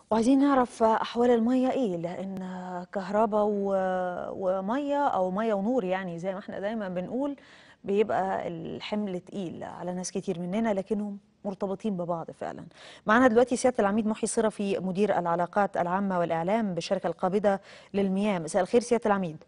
وعايزين نعرف أحوال المية إيه لأن كهرباء و... ومية أو مية ونور يعني زي ما احنا دايما بنقول بيبقى الحمل تقيل على ناس كتير مننا لكنهم مرتبطين ببعض فعلا معنا دلوقتي سيادة العميد محي صرفي مدير العلاقات العامة والإعلام بالشركة القابضة للمياه مساء الخير سيادة العميد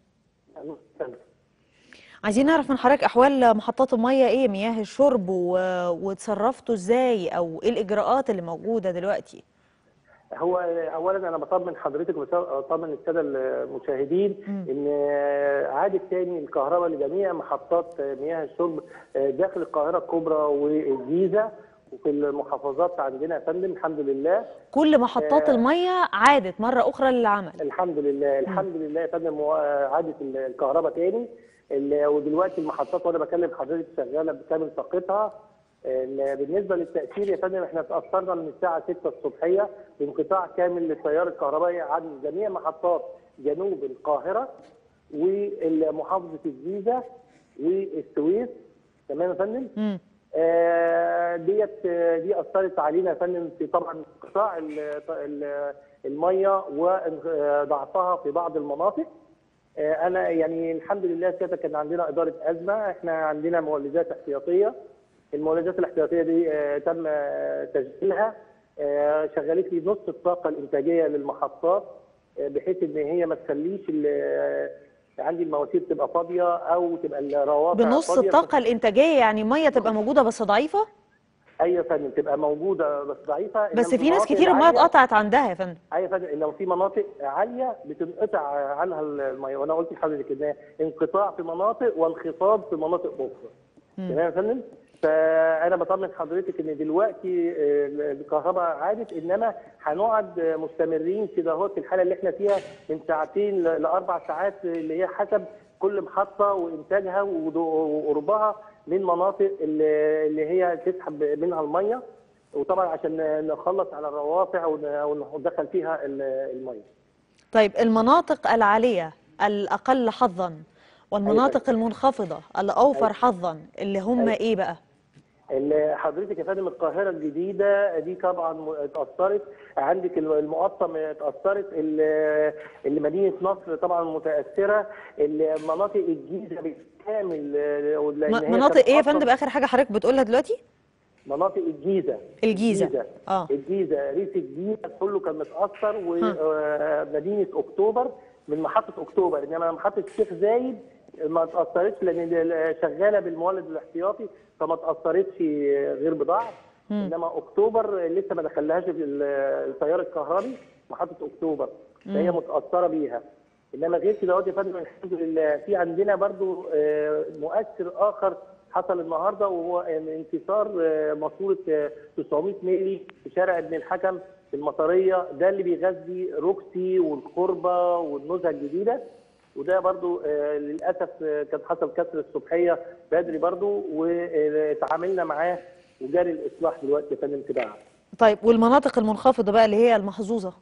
عايزين نعرف من حضرتك أحوال محطات المية إيه مياه الشرب و... وتصرفتوا إزاي أو إيه الإجراءات اللي موجودة دلوقتي هو اولا انا بطمن حضرتك وبطمن الساده المشاهدين ان عادت تاني الكهرباء لجميع محطات مياه الشرب داخل القاهره الكبرى والجيزه وفي المحافظات عندنا يا فندم الحمد لله كل محطات آه. المية عادت مرة أخرى للعمل الحمد لله الحمد لله يا فندم عادت الكهرباء تاني ال- ودلوقتي المحطات وانا بكلم حضرتك شغاله بكامل طاقتها ال- بالنسبه للتاثير يا فندم احنا تاثرنا من الساعه 6 الصبحيه بانقطاع كامل للتيار الكهربائي عن جميع محطات جنوب القاهره ومحافظه الجيزه والسويس تمام يا فندم؟ مم. آه، ديت آه، دي اثرت علينا يا فندم في طبعا انقطاع ال- ال- الميه وضعفها في بعض المناطق آه، انا يعني الحمد لله كده كان عندنا اداره ازمه احنا عندنا مولدات احتياطيه المولدات الاحتياطيه دي آه، تم آه، تسجيلها آه، شغلت لي نص الطاقه الانتاجيه للمحطات آه، بحيث ان هي ما تخليش ال- عندي المواسير تبقى فاضيه او تبقى الروافع بنص فاضية. الطاقة الإنتاجية يعني مية تبقى موجودة بس ضعيفة ايوه يا فندم تبقى موجوده بس ضعيفه إنما بس في ناس المناطق كتير المية العالية- اتقطعت عندها يا فندم ايوه يا فندم لو في مناطق عاليه بتنقطع عنها الميه وانا قلت لحضرتك ان انقطاع في مناطق وانخفاض في مناطق اخرى تمام يا فندم فانا بطمن حضرتك ان دلوقتي آه، الكهرباء عادت انما هنقعد آه، مستمرين كده اهو في الحاله اللي احنا فيها من ساعتين ل- لاربع ساعات اللي هي حسب كل محطه وانتاجها ودو- وقربها من مناطق اللي اللي هي تسحب منها الميه وطبعا عشان نخلص على الروافع ون- وندخل فيها ال- الميه طيب المناطق العالية الأقل حظا والمناطق المنخفضة الأوفر حظا اللي هم أيوة. إيه بقى ال- حضرتك يا فندم القاهره الجديده دي طبعا م- اتاثرت عندك ال- المقطم اتاثرت ال- اللي مدينه نصر طبعا متاثره المناطق الجيزه بالكامل آه، لأن هي م- مناطق كانت إيه يا أصلاً- فندم آخر حاجة حضرتك بتقولها دلوقتي مناطق الجيزه الجيزة. آه. الجيزه ريف الجيزه كله كان متاثر ومدينه اكتوبر من محطه اكتوبر انما محطه الشيخ زايد ما اتاثرتش لان ال- شغاله بالمولد الاحتياطي فما اتاثرتش غير بضعف انما اكتوبر لسه ما دخلهاش ال- التيار الكهربي محطه اكتوبر فهي متاثره بيها انما غير كده اهوت يا فندم الحمد لله في عندنا برضو آه، مؤثر اخر حصل النهارده وهو انكسار آه، ماسوره آه، 900 مللي في شارع ابن الحكم في المطريه ده اللي بيغذي روكسي والقربه والنزهه الجديده وده برضو آه، للاسف آه، كان حصل كسر الصبحيه بدري برضو وتعاملنا معاه وجاري الاصلاح دلوقتي يا فندم تبعها طيب والمناطق المنخفضة بقى اللي هي المحظوظة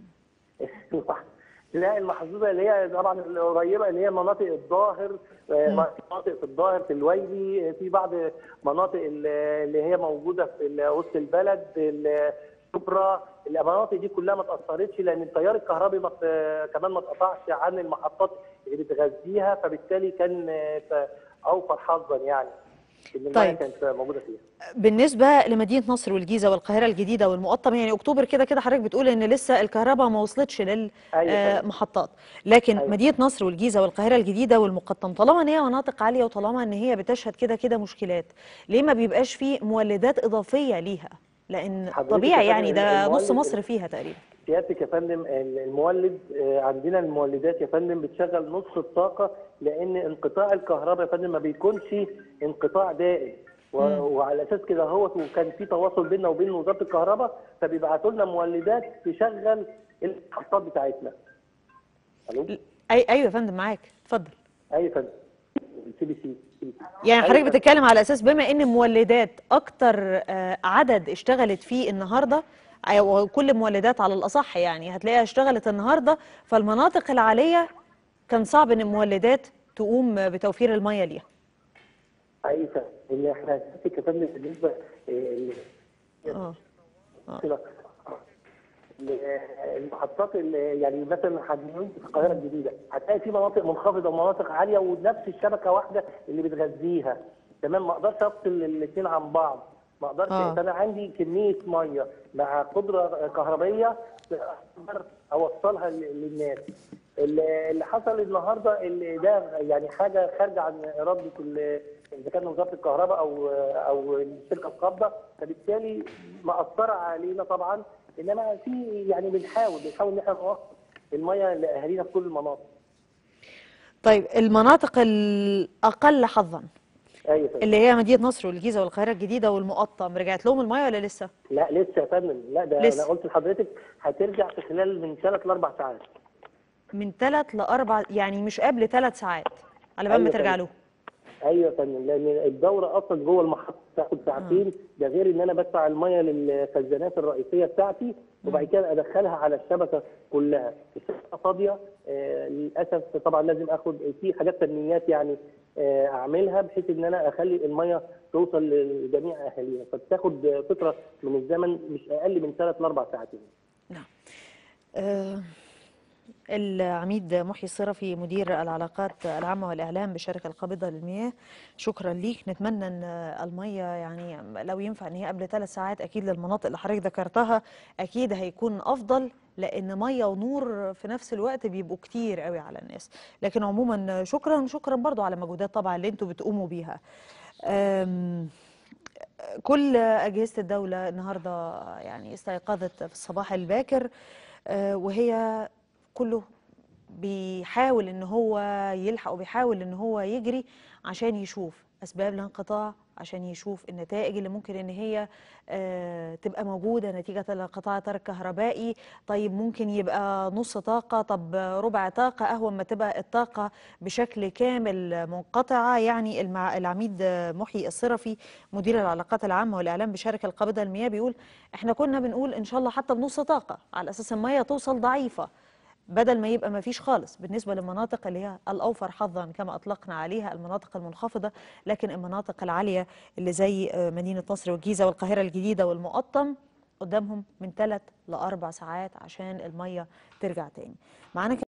لا المحظوظه اللي هي طبعا القريبه اللي هي مناطق الظاهر آه، مناطق في الظاهر في الويلي في بعض مناطق ال- اللي هي موجوده في ال- وسط البلد ال- شبرا المناطق دي كلها ما اتاثرتش لان التيار الكهربي ما ت- كمان ما اتقطعش عن المحطات اللي بتغذيها فبالتالي كان آه، ف- اوفر حظا يعني ان الميه طيب. كانت موجوده فيها بالنسبة لمدينة نصر والجيزة والقاهرة الجديدة والمقطم يعني أكتوبر كده كده حضرتك بتقول إن لسه الكهرباء ما وصلتش أيوة فعلا. للمحطات لكن أيوة. مدينة نصر والجيزة والقاهرة الجديدة والمقطم طالما إن هي مناطق عالية وطالما إن هي بتشهد كده كده مشكلات ليه ما بيبقاش فيه مولدات إضافية ليها لأن حضرتك طبيعي يا يعني فندم ده نص المولد- مصر فيها تقريبا سيادتك يا فندم المولد آه، عندنا المولدات يا فندم بتشغل نص الطاقه لان انقطاع الكهرباء يا فندم ما بيكونش انقطاع دائم و- وعلى اساس كده هو وكان في تواصل بيننا وبين وزاره الكهرباء فبيبعتوا لنا مولدات تشغل المحطات بتاعتنا. الو أي أيوة يا فندم معاك اتفضل ايوه يا فندم سي بي سي يعني حضرتك أيوة. بتتكلم على اساس بما ان مولدات اكتر آه، عدد اشتغلت فيه النهارده او كل مولدات على الاصح يعني هتلاقيها اشتغلت النهارده فالمناطق العاليه كان صعب ان المولدات تقوم بتوفير الميه ليها ايوه يا فندم. اللي احنا سيادتك يا فندم بالنسبه آه، اه كده المحطات اللي يعني مثلا هتجيب في القاهره الجديده هتلاقي في مناطق منخفضه ومناطق عاليه ونفس الشبكه واحده اللي بتغذيها تمام ما اقدرش افصل الاثنين عن بعض ما اقدرش آه. فانا عندي كميه ميه مع قدره كهربائيه اقدر اوصلها ل- للناس اللي اللي حصل النهارده اللي ده يعني حاجه خارجه عن اراده ال- اذا كان وزاره الكهرباء او او الشركه القابضه فبالتالي مأثره علينا طبعا انما في يعني بنحاول بنحاول ان احنا نوصل الميه لاهالينا في كل المناطق طيب المناطق الأقل حظا ايوه يا فندم. اللي هي مدينة نصر والجيزة والقاهرة الجديدة والمقطم رجعت لهم المية ولا لسه؟ لا لسه يا فندم لا ده لسه. انا قلت لحضرتك هترجع في خلال من ثلاث لاربع ساعات من ثلاث لأربع يعني مش قبل ثلاث ساعات على بال ما أيوة ترجع فندم. له ايوه يا فندم لان الدوره اصلا جوه المحطه بتاخد ساعتين ده غير ان انا بدفع الميه للخزانات الرئيسيه بتاعتي وبعد كده ادخلها على الشبكه كلها الشبكه فاضيه آه للاسف طبعا لازم اخد في حاجات فنيات يعني آه اعملها بحيث ان انا اخلي الميه توصل لجميع اهالينا فبتاخد فتره من الزمن مش اقل من ثلاث لاربع ساعات نعم آه، العميد محيي الصرفي مدير العلاقات العامة والإعلام بالشركة القابضة للمياه شكرا ليك نتمنى أن المية يعني لو ينفع أن هي قبل ثلاث ساعات أكيد للمناطق اللي حضرتك ذكرتها أكيد هيكون أفضل لأن مية ونور في نفس الوقت بيبقوا كتير قوي على الناس لكن عموما شكرا شكرا برضو على مجهودات طبعا اللي انتوا بتقوموا بيها أم، كل أجهزة الدولة النهاردة يعني استيقظت في الصباح الباكر آه، وهي كله بيحاول ان هو يلحق وبيحاول ان هو يجري عشان يشوف اسباب الانقطاع عشان يشوف النتائج اللي ممكن ان هي آه، تبقى موجوده نتيجه لقطاع ترك كهربائي طيب ممكن يبقى نص طاقه طب ربع طاقه اهون ما تبقى الطاقه بشكل كامل منقطعه يعني المع... العميد محيي الصرفي مدير العلاقات العامه والاعلام بشركه القابضه للمياه بيقول احنا كنا بنقول ان شاء الله حتى بنص طاقه على اساس الميه توصل ضعيفه بدل ما يبقى ما فيش خالص بالنسبة للمناطق اللي هي الأوفر حظا كما أطلقنا عليها المناطق المنخفضة لكن المناطق العالية اللي زي آه، مدينة نصر والجيزة والقاهرة الجديدة والمقطم قدامهم من ثلاث لأربع ساعات عشان المية ترجع تاني معانا